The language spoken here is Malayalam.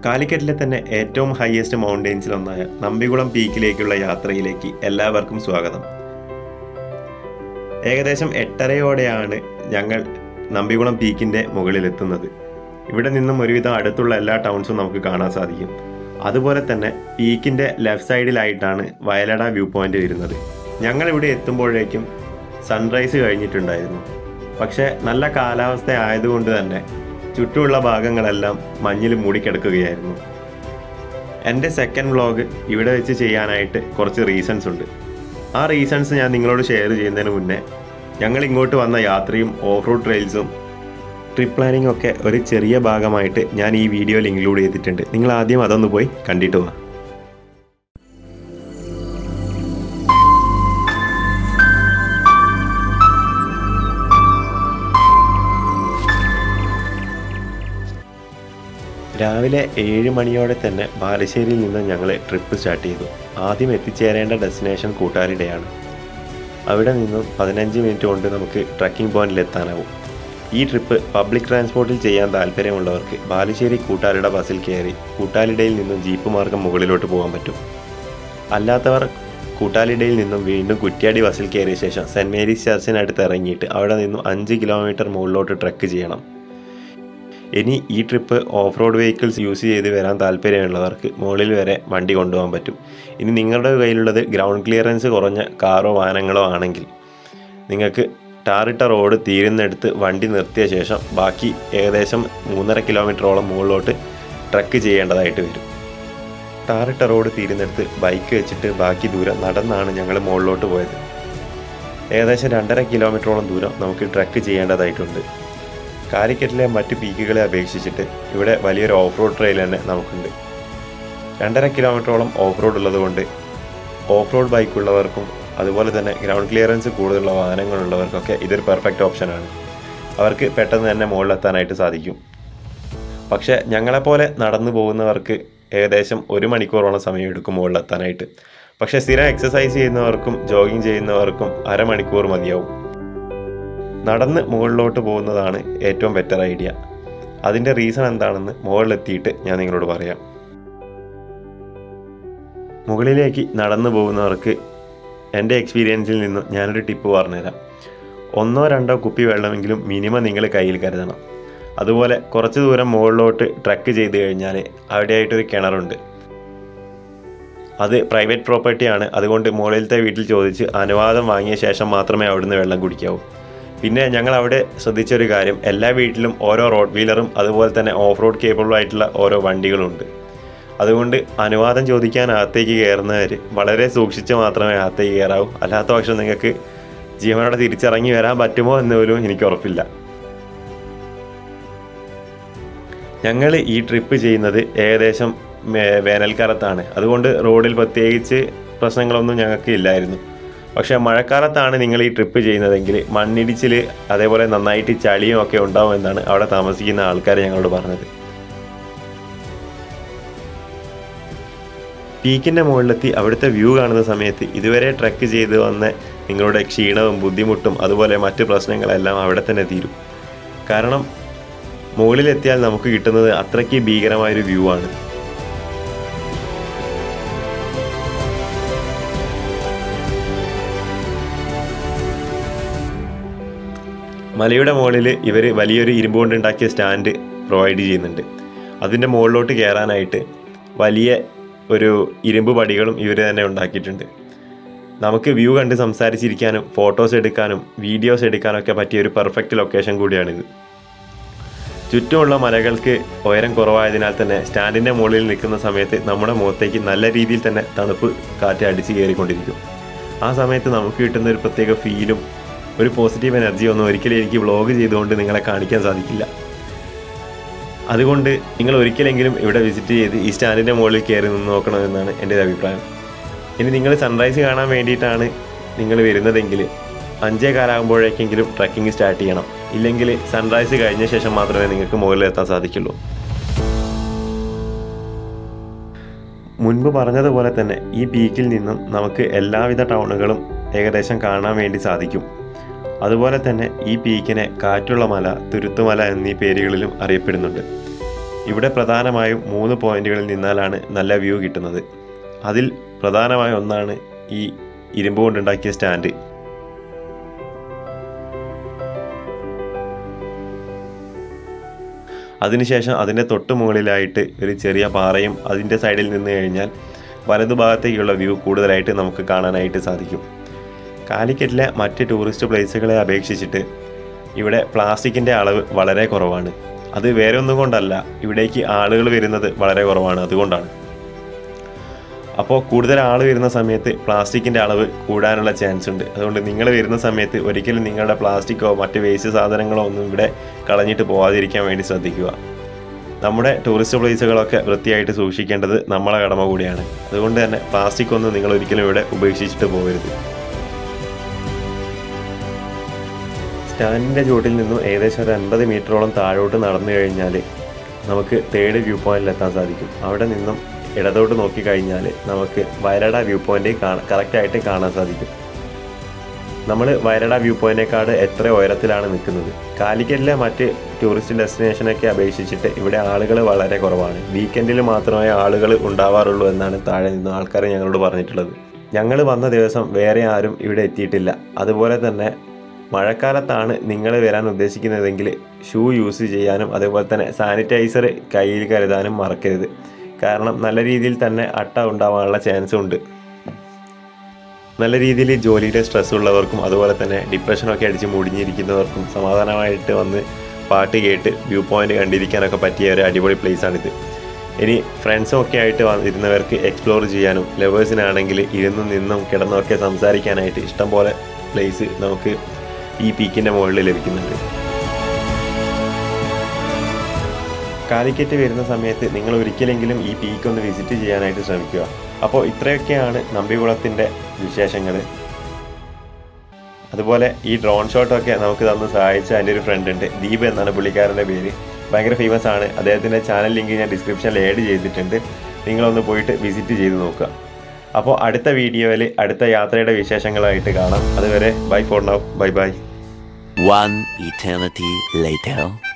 കാലിക്കറ്റിലെ തന്നെ ഏറ്റവും ഹയസ്റ്റ് മൗണ്ടെയിൻസിലൊന്നായ നമ്പികുളം പീക്കിലേക്കുള്ള യാത്രയിലേക്ക് എല്ലാവർക്കും സ്വാഗതം ഏകദേശം എട്ടരയോടെയാണ് ഞങ്ങൾ നമ്പികുളം പീക്കിൻ്റെ മുകളിലെത്തുന്നത് ഇവിടെ നിന്നും ഒരുവിധം അടുത്തുള്ള എല്ലാ ടൗൺസും നമുക്ക് കാണാൻ സാധിക്കും അതുപോലെ തന്നെ പീക്കിൻ്റെ ലെഫ്റ്റ് സൈഡിലായിട്ടാണ് വയലട വ്യൂ പോയിന്റ് വരുന്നത് ഞങ്ങൾ ഇവിടെ എത്തുമ്പോഴേക്കും സൺറൈസ് കഴിഞ്ഞിട്ടുണ്ടായിരുന്നു പക്ഷേ നല്ല കാലാവസ്ഥ ആയതുകൊണ്ട് തന്നെ ചുറ്റുമുള്ള ഭാഗങ്ങളെല്ലാം മഞ്ഞിൽ മൂടിക്കിടക്കുകയായിരുന്നു എൻ്റെ സെക്കൻഡ് വ്ളോഗ് ഇവിടെ വെച്ച് ചെയ്യാനായിട്ട് കുറച്ച് റീസൺസ് ഉണ്ട് ആ റീസൺസ് ഞാൻ നിങ്ങളോട് ഷെയർ ചെയ്യുന്നതിന് മുന്നേ ഞങ്ങൾ ഇങ്ങോട്ട് വന്ന യാത്രയും ഓഫ് റോഡ് ട്രെയിൽസും ട്രിപ്പ് പ്ലാനിംഗ് ഒക്കെ ഒരു ചെറിയ ഭാഗമായിട്ട് ഞാൻ ഈ വീഡിയോയിൽ ഇൻക്ലൂഡ് ചെയ്തിട്ടുണ്ട് നിങ്ങൾ ആദ്യം അതൊന്ന് പോയി കണ്ടിട്ട് വാ രാവിലെ ഏഴ് മണിയോടെ തന്നെ ബാലുശ്ശേരിയിൽ നിന്ന് ഞങ്ങൾ ട്രിപ്പ് സ്റ്റാർട്ട് ചെയ്തു ആദ്യം എത്തിച്ചേരേണ്ട ഡെസ്റ്റിനേഷൻ കൂട്ടാലിടയാണ് അവിടെ നിന്നും പതിനഞ്ച് മിനിറ്റ് കൊണ്ട് നമുക്ക് ട്രക്കിംഗ് പോയിന്റിലെത്താനാവും ഈ ട്രിപ്പ് പബ്ലിക് ട്രാൻസ്പോർട്ടിൽ ചെയ്യാൻ താല്പര്യമുള്ളവർക്ക് ബാലുശ്ശേരി കൂട്ടാലിട ബസ്സിൽ കയറി കൂട്ടാലിടയിൽ നിന്നും ജീപ്പ് മാർഗം മുകളിലോട്ട് പോകാൻ പറ്റും അല്ലാത്തവർ കൂട്ടാലിടയിൽ നിന്നും വീണ്ടും കുറ്റ്യാടി ബസ്സിൽ കയറിയ ശേഷം സെൻറ് മേരീസ് ചർച്ചിനടുത്ത് ഇറങ്ങിയിട്ട് അവിടെ നിന്നും അഞ്ച് കിലോമീറ്റർ മുകളിലോട്ട് ട്രക്ക് ചെയ്യണം ഇനി ഈ trip off road vehicles use ചെയ്ത് വരാൻ താല്പര്യമുള്ളവർക്ക് മുകളിൽ വരെ വണ്ടി കൊണ്ടുപോകാൻ പറ്റും ഇനി നിങ്ങളുടെ കയ്യിലുള്ളത് ഗ്രൗണ്ട് ക്ലിയറൻസ് കുറഞ്ഞ കാറോ വാഹനങ്ങളോ ആണെങ്കിൽ നിങ്ങൾക്ക് ടാറിട്ട റോഡ് തീരുന്നിടത്ത് വണ്ടി നിർത്തിയ ശേഷം ബാക്കി ഏകദേശം മൂന്നര കിലോമീറ്ററോളം മുകളിലോട്ട് ട്രക്ക് ചെയ്യേണ്ടതായിട്ട് വരും ടാറിട്ട റോഡ് തീരുന്നിടത്ത് ബൈക്ക് വെച്ചിട്ട് ബാക്കി ദൂരം നടന്നാണ് ഞങ്ങൾ മുകളിലോട്ട് പോയത് ഏകദേശം രണ്ടര കിലോമീറ്ററോളം ദൂരം നമുക്ക് ട്രക്ക് ചെയ്യേണ്ടതായിട്ടുണ്ട് കാലിക്കറ്റിലെ മറ്റ് പീക്കുകളെ അപേക്ഷിച്ചിട്ട് ഇവിടെ വലിയൊരു ഓഫ് റോഡ് ട്രെയിൽ തന്നെ നമുക്കുണ്ട് രണ്ടര കിലോമീറ്ററോളം ഓഫ് റോഡ് ഉള്ളതുകൊണ്ട് ഓഫ് റോഡ് ബൈക്ക് ഉള്ളവർക്കും അതുപോലെ തന്നെ ഗ്രൗണ്ട് ക്ലിയറൻസ് കൂടുതലുള്ള വാഹനങ്ങളുള്ളവർക്കൊക്കെ ഇതൊരു പെർഫെക്റ്റ് ഓപ്ഷനാണ് അവർക്ക് പെട്ടെന്ന് തന്നെ മുകളിലെത്താനായിട്ട് സാധിക്കും പക്ഷേ ഞങ്ങളെപ്പോലെ നടന്നു പോകുന്നവർക്ക് ഏകദേശം ഒരു മണിക്കൂറോളം സമയം എടുക്കും മുകളിലെത്താനായിട്ട് പക്ഷേ സ്ഥിരം എക്സസൈസ് ചെയ്യുന്നവർക്കും ജോഗിങ് ചെയ്യുന്നവർക്കും അരമണിക്കൂർ മതിയാവും നടന്ന് മുകളിലോട്ട് പോകുന്നതാണ് ഏറ്റവും ബെറ്റർ ഐഡിയ അതിൻ്റെ റീസൺ എന്താണെന്ന് മുകളിലെത്തിയിട്ട് ഞാൻ നിങ്ങളോട് പറയാം മുകളിലേക്ക് നടന്നു പോകുന്നവർക്ക് എൻ്റെ എക്സ്പീരിയൻസിൽ നിന്നും ഞാനൊരു ടിപ്പ് പറഞ്ഞുതരാം ഒന്നോ രണ്ടോ കുപ്പി വെള്ളമെങ്കിലും മിനിമം നിങ്ങൾ കയ്യിൽ കരുതണം അതുപോലെ കുറച്ച് ദൂരം മുകളിലോട്ട് ട്രക്ക് ചെയ്ത് കഴിഞ്ഞാൽ അവിടെയായിട്ടൊരു കിണറുണ്ട് അത് പ്രൈവറ്റ് പ്രോപ്പർട്ടിയാണ് അതുകൊണ്ട് മുകളിലത്തെ വീട്ടിൽ ചോദിച്ച് അനുവാദം വാങ്ങിയ ശേഷം മാത്രമേ അവിടുന്ന് വെള്ളം കുടിക്കാവൂ പിന്നെ ഞങ്ങൾ അവിടെ ശ്രദ്ധിച്ചൊരു കാര്യം എല്ലാ വീട്ടിലും ഓരോ റോഡ് വീലറും അതുപോലെ തന്നെ ഓഫ് റോഡ് കേബിൾ ആയിട്ടുള്ള ഓരോ വണ്ടികളുണ്ട് അതുകൊണ്ട് അനുവാദം ചോദിക്കാൻ അകത്തേക്ക് കയറുന്നവർ വളരെ സൂക്ഷിച്ച് മാത്രമേ അകത്തേക്ക് കയറാവൂ അല്ലാത്ത പക്ഷം നിങ്ങൾക്ക് ജീവനോടെ തിരിച്ചിറങ്ങി വരാൻ പറ്റുമോ എന്ന് പോലും എനിക്ക് ഉറപ്പില്ല ഞങ്ങൾ ഈ ട്രിപ്പ് ചെയ്യുന്നത് ഏകദേശം മേ- വേനൽക്കാലത്താണ് അതുകൊണ്ട് റോഡിൽ പ്രത്യേകിച്ച് പ്രശ്നങ്ങളൊന്നും ഞങ്ങൾക്ക് ഇല്ലായിരുന്നു പക്ഷേ മഴക്കാലത്താണ് നിങ്ങൾ ഈ ട്രിപ്പ് ചെയ്യുന്നതെങ്കിൽ മണ്ണിടിച്ചിൽ അതേപോലെ നന്നായിട്ട് ചളിയും ഒക്കെ ഉണ്ടാവുമെന്നാണ് അവിടെ താമസിക്കുന്ന ആൾക്കാർ ഞങ്ങളോട് പറഞ്ഞത് പീക്കിൻ്റെ മുകളിലെത്തി അവിടുത്തെ വ്യൂ കാണുന്ന സമയത്ത് ഇതുവരെ ട്രക്ക് ചെയ്ത് വന്ന നിങ്ങളുടെ ക്ഷീണവും ബുദ്ധിമുട്ടും അതുപോലെ മറ്റ് പ്രശ്നങ്ങളെല്ലാം അവിടെ തന്നെ തീരും കാരണം മുകളിലെത്തിയാൽ നമുക്ക് കിട്ടുന്നത് അത്രയ്ക്ക് ഭീകരമായൊരു വ്യൂ ആണ് മലയുടെ മുകളിൽ ഇവർ വലിയൊരു ഇരുമ്പ് കൊണ്ടുണ്ടാക്കിയ സ്റ്റാൻഡ് പ്രൊവൈഡ് ചെയ്യുന്നുണ്ട് അതിൻ്റെ മുകളിലോട്ട് കയറാനായിട്ട് വലിയ ഒരു ഇരുമ്പ് പടികളും ഇവർ തന്നെ ഉണ്ടാക്കിയിട്ടുണ്ട് നമുക്ക് വ്യൂ കണ്ട് സംസാരിച്ചിരിക്കാനും ഫോട്ടോസ് എടുക്കാനും വീഡിയോസ് എടുക്കാനും ഒക്കെ പറ്റിയ ഒരു പെർഫെക്റ്റ് ലൊക്കേഷൻ കൂടിയാണിത് ചുറ്റുമുള്ള മലകൾക്ക് ഉയരം കുറവായതിനാൽ തന്നെ സ്റ്റാൻഡിൻ്റെ മുകളിൽ നിൽക്കുന്ന സമയത്ത് നമ്മുടെ മുഖത്തേക്ക് നല്ല രീതിയിൽ തന്നെ തണുപ്പ് കാറ്റ് അടിച്ച് കയറിക്കൊണ്ടിരിക്കും ആ സമയത്ത് നമുക്ക് കിട്ടുന്ന ഒരു പ്രത്യേക ഫീലും ഒരു പോസിറ്റീവ് എനർജി ഒന്നും ഒരിക്കലും എനിക്ക് വ്ളോഗ് ചെയ്തുകൊണ്ട് നിങ്ങളെ കാണിക്കാൻ സാധിക്കില്ല അതുകൊണ്ട് നിങ്ങൾ ഒരിക്കലെങ്കിലും ഇവിടെ വിസിറ്റ് ചെയ്ത് ഈ സ്റ്റാൻഡിൻ്റെ മുകളിൽ കയറി നിന്ന് നോക്കണമെന്നാണ് എൻ്റെ ഒരു അഭിപ്രായം ഇനി നിങ്ങൾ സൺറൈസ് കാണാൻ വേണ്ടിയിട്ടാണ് നിങ്ങൾ വരുന്നതെങ്കിൽ അഞ്ചേ കാലാകുമ്പോഴേക്കെങ്കിലും ട്രക്കിംഗ് സ്റ്റാർട്ട് ചെയ്യണം ഇല്ലെങ്കിൽ സൺറൈസ് കഴിഞ്ഞ ശേഷം മാത്രമേ നിങ്ങൾക്ക് മുകളിലെത്താൻ സാധിക്കുള്ളൂ മുൻപ് പറഞ്ഞതുപോലെ തന്നെ ഈ പീക്കിൽ നിന്നും നമുക്ക് എല്ലാവിധ ടൗണുകളും ഏകദേശം കാണാൻ വേണ്ടി സാധിക്കും അതുപോലെ തന്നെ ഈ പീക്കിനെ കാറ്റുള്ള മല തുരുത്തുമല എന്നീ പേരുകളിലും അറിയപ്പെടുന്നുണ്ട് ഇവിടെ പ്രധാനമായും മൂന്ന് പോയിന്റുകളിൽ നിന്നാലാണ് നല്ല വ്യൂ കിട്ടുന്നത് അതിൽ പ്രധാനമായ ഒന്നാണ് ഈ ഇരുമ്പ് കൊണ്ടുണ്ടാക്കിയ സ്റ്റാൻഡ് അതിനുശേഷം അതിൻ്റെ തൊട്ട് മുകളിലായിട്ട് ഒരു ചെറിയ പാറയും അതിൻ്റെ സൈഡിൽ നിന്ന് കഴിഞ്ഞാൽ വലതുഭാഗത്തേക്കുള്ള വ്യൂ കൂടുതലായിട്ട് നമുക്ക് കാണാനായിട്ട് സാധിക്കും കാലിക്കറ്റിലെ മറ്റ് ടൂറിസ്റ്റ് പ്ലേസുകളെ അപേക്ഷിച്ചിട്ട് ഇവിടെ പ്ലാസ്റ്റിക്കിൻ്റെ അളവ് വളരെ കുറവാണ് അത് വേറെ ഒന്നും കൊണ്ടല്ല ഇവിടേക്ക് ആളുകൾ വരുന്നത് വളരെ കുറവാണ് അതുകൊണ്ടാണ് അപ്പോൾ കൂടുതൽ ആൾ വരുന്ന സമയത്ത് പ്ലാസ്റ്റിക്കിൻ്റെ അളവ് കൂടാനുള്ള ചാൻസ് ഉണ്ട് അതുകൊണ്ട് നിങ്ങൾ വരുന്ന സമയത്ത് ഒരിക്കലും നിങ്ങളുടെ പ്ലാസ്റ്റിക്കോ മറ്റ് വേസ്റ്റ് സാധനങ്ങളോ ഒന്നും ഇവിടെ കളഞ്ഞിട്ട് പോകാതിരിക്കാൻ വേണ്ടി ശ്രദ്ധിക്കുക നമ്മുടെ ടൂറിസ്റ്റ് പ്ലേസുകളൊക്കെ വൃത്തിയായിട്ട് സൂക്ഷിക്കേണ്ടത് നമ്മളെ കടമ കൂടിയാണ് അതുകൊണ്ട് തന്നെ പ്ലാസ്റ്റിക് ഒന്നും നിങ്ങൾ ഒരിക്കലും ഇവിടെ ഉപേക്ഷിച്ചിട്ട് പോകരുത് സ്റ്റാൻഡിൻ്റെ ചുവട്ടിൽ നിന്നും ഏകദേശം ഒരു അൻപത് മീറ്ററോളം താഴോട്ട് നടന്നു കഴിഞ്ഞാൽ നമുക്ക് തേർഡ് വ്യൂ പോയിന്റിൽ എത്താൻ സാധിക്കും അവിടെ നിന്നും ഇടതോട്ട് നോക്കിക്കഴിഞ്ഞാൽ നമുക്ക് വയലട വ്യൂ പോയിന്റ് കറക്റ്റായിട്ട് കാണാൻ സാധിക്കും നമ്മൾ വയലട വ്യൂ പോയിന്റിനേക്കാട് എത്ര ഉയരത്തിലാണ് നിൽക്കുന്നത് കാലിക്കറ്റിലെ മറ്റ് ടൂറിസ്റ്റ് ഡെസ്റ്റിനേഷനൊക്കെ അപേക്ഷിച്ചിട്ട് ഇവിടെ ആളുകൾ വളരെ കുറവാണ് വീക്കെൻഡിൽ മാത്രമേ ആളുകൾ ഉണ്ടാവാറുള്ളൂ എന്നാണ് താഴെ നിന്ന് ആൾക്കാർ ഞങ്ങളോട് പറഞ്ഞിട്ടുള്ളത് ഞങ്ങൾ വന്ന ദിവസം വേറെ ആരും ഇവിടെ എത്തിയിട്ടില്ല അതുപോലെ തന്നെ മഴക്കാലത്താണ് നിങ്ങൾ വരാൻ ഉദ്ദേശിക്കുന്നതെങ്കിൽ ഷൂ യൂസ് ചെയ്യാനും അതുപോലെ തന്നെ സാനിറ്റൈസർ കയ്യിൽ കരുതാനും മറക്കരുത് കാരണം നല്ല രീതിയിൽ തന്നെ അട്ട ഉണ്ടാവാനുള്ള ചാൻസും ഉണ്ട് നല്ല രീതിയിൽ ജോലിയുടെ സ്ട്രെസ് ഉള്ളവർക്കും അതുപോലെ തന്നെ ഡിപ്രഷനൊക്കെ അടിച്ച് മുടിഞ്ഞിരിക്കുന്നവർക്കും സമാധാനമായിട്ട് വന്ന് പാട്ട് കേട്ട് വ്യൂ പോയിന്റ് കണ്ടിരിക്കാനൊക്കെ പറ്റിയ ഒരു അടിപൊളി പ്ലേസാണിത് ഇനി ഫ്രണ്ട്സും ഒക്കെ ആയിട്ട് വന്നിരുന്നവർക്ക് എക്സ്പ്ലോർ ചെയ്യാനും ലവേഴ്സിനാണെങ്കിൽ ഇരുന്നും നിന്നും കിടന്നും ഒക്കെ സംസാരിക്കാനായിട്ട് ഇഷ്ടംപോലെ പ്ലേസ് നമുക്ക് ഈ പീക്കിൻ്റെ മുകളിൽ ലഭിക്കുന്നുണ്ട് കാലിക്കറ്റ് വരുന്ന സമയത്ത് നിങ്ങൾ ഒരിക്കലെങ്കിലും ഈ പീക്ക് ഒന്ന് വിസിറ്റ് ചെയ്യാനായിട്ട് ശ്രമിക്കുക അപ്പോൾ ഇത്രയൊക്കെയാണ് നമ്പികുളത്തിൻ്റെ വിശേഷങ്ങൾ അതുപോലെ ഈ ഡ്രോൺ ഷോട്ടൊക്കെ നമുക്ക് തന്ന് സഹായിച്ച എൻ്റെ ഒരു ഫ്രണ്ട് ഉണ്ട് ദീപ് എന്നാണ് പുള്ളിക്കാരൻ്റെ പേര് ഭയങ്കര ഫേമസ് ആണ് അദ്ദേഹത്തിൻ്റെ ചാനൽ ലിങ്ക് ഞാൻ ഡിസ്ക്രിപ്ഷനിൽ ആഡ് ചെയ്തിട്ടുണ്ട് നിങ്ങളൊന്ന് പോയിട്ട് വിസിറ്റ് ചെയ്ത് നോക്കുക അപ്പോൾ അടുത്ത വീഡിയോയിൽ അടുത്ത യാത്രയുടെ വിശേഷങ്ങളായിട്ട് കാണാം അതുവരെ bye for now bye bye One eternity later.